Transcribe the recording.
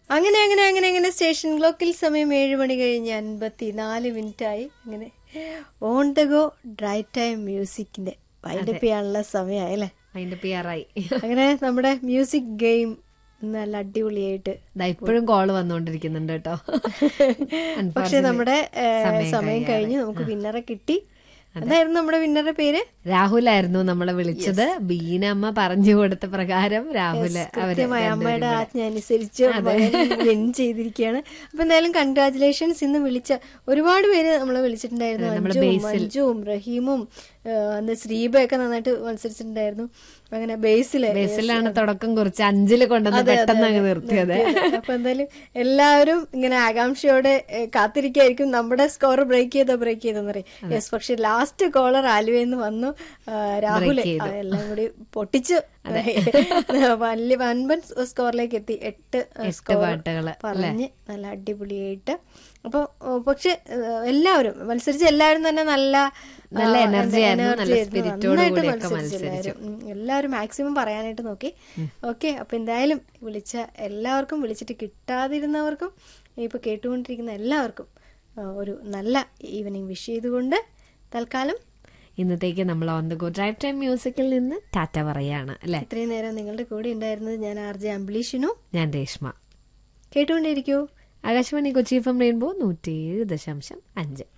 അങ്ങനെ അങ്ങനെ അങ്ങനെ അങ്ങനെ സ്റ്റേഷൻ ക്ലോക്കിൽ സമയം ഏഴ് മണി കഴിഞ്ഞ് അൻപത്തിനാല് മിനിറ്റായി അങ്ങനെ on the go drive time മ്യൂസിക്കിന്റെ വൈൻഡപ്പ് ചെയ്യാനുള്ള സമയമായി അല്ലേ അതിന്റെ പിയറായി അങ്ങനെ നമ്മുടെ മ്യൂസിക് ഗെയിം നല്ല അടിപൊളിയായിട്ട് ഇപ്പോഴും കോള് വന്നുകൊണ്ടിരിക്കുന്നുണ്ട് കേട്ടോ പക്ഷെ നമ്മുടെ ഏഹ്, സമയം കഴിഞ്ഞ് നമുക്ക് വിന്നറെ കിട്ടി എന്തായിരുന്നു നമ്മുടെ വിന്നറുടെ പേര് രാഹുലായിരുന്നു നമ്മളെ വിളിച്ചത് ബീനമ്മ പറഞ്ഞു കൊടുത്ത പ്രകാരം രാഹുല് അവര് കൃത്യമായ അമ്മയുടെ ആജ്ഞ അനുസരിച്ച് വിൻ ചെയ്തിരിക്കുകയാണ് അപ്പൊ എന്തായാലും കൺഗ്രാചുലേഷൻസ് ഇന്ന് വിളിച്ച ഒരുപാട് പേര് നമ്മളെ വിളിച്ചിട്ടുണ്ടായിരുന്നു അഞ്ജുവും മഞ്ജുവും റഹീമും ഏഹ്, എന്താ ശ്രീബയൊക്കെ നന്നായിട്ട് മത്സരിച്ചിട്ടുണ്ടായിരുന്നു അങ്ങനെ ബേസിലെ ബസ്സിലാണ് തുടക്കം കുറിച്ച് അഞ്ചില് കൊണ്ടുവന്ന് പെട്ടെന്ന് അങ്ങ് നിർത്തിയത് അപ്പൊ എന്തായാലും എല്ലാവരും ഇങ്ങനെ ആകാംക്ഷയോടെ ഏ, കാത്തിരിക്കായിരിക്കും നമ്മുടെ സ്കോർ ബ്രേക്ക് ചെയ്തോ ബ്രേക്ക് ചെയ്തോന്ന് പറയും യെസ് പക്ഷെ ലാസ്റ്റ് കോളർ ആലുവയിൽ വന്നു രാഹുൽ എല്ലാം കൂടി പൊട്ടിച്ചു വലിയ വൻപൻ സ്കോറിലേക്ക് എത്തി എട്ട് സ്കോർ പാട്ടുകള് പറഞ്ഞ് നല്ല അടിപൊളിയായിട്ട് അപ്പൊ ഓ, പക്ഷെ ഏഹ്, എല്ലാവരും മത്സരിച്ച എല്ലാവരും തന്നെ നല്ല നല്ല ആ, energy ആയിരുന്നു, energy നല്ല ആയിരുന്നു. spirit ഓട് നന്നായിട്ട് കൂടിയൊക്കെ മത്സരിച്ചു എല്ലാവരും. ഉം, എല്ലാവരും മാക്സിമം പറയാനായിട്ട് നോക്കി ഓക്കെ അപ്പൊ എന്തായാലും വിളിച്ച എല്ലാവർക്കും വിളിച്ചിട്ട് കിട്ടാതിരുന്നവർക്കും ഇപ്പൊ കേട്ടുകൊണ്ടിരിക്കുന്ന എല്ലാവർക്കും ആ, ഒരു നല്ല ഈവനിങ് വിഷ് ചെയ്തുകൊണ്ട് തൽക്കാലം ഇന്നത്തേക്ക് നമ്മൾ on the go drive time മ്യൂസിക്കിൽ നിന്ന് ടാറ്റ പറയാണ് അല്ലെ ഇത്രയും നേരം നിങ്ങളുടെ കൂടെ ഉണ്ടായിരുന്നത് ഞാൻ ആർ ജെ അംബ്ലീഷിനു ഞാൻ രേഷ്മ കേട്ടുകൊണ്ടിരിക്കൂ Akashvani Kochi F M rainbow നൂറ്റിയേഴ് ദശാംശം അഞ്ച്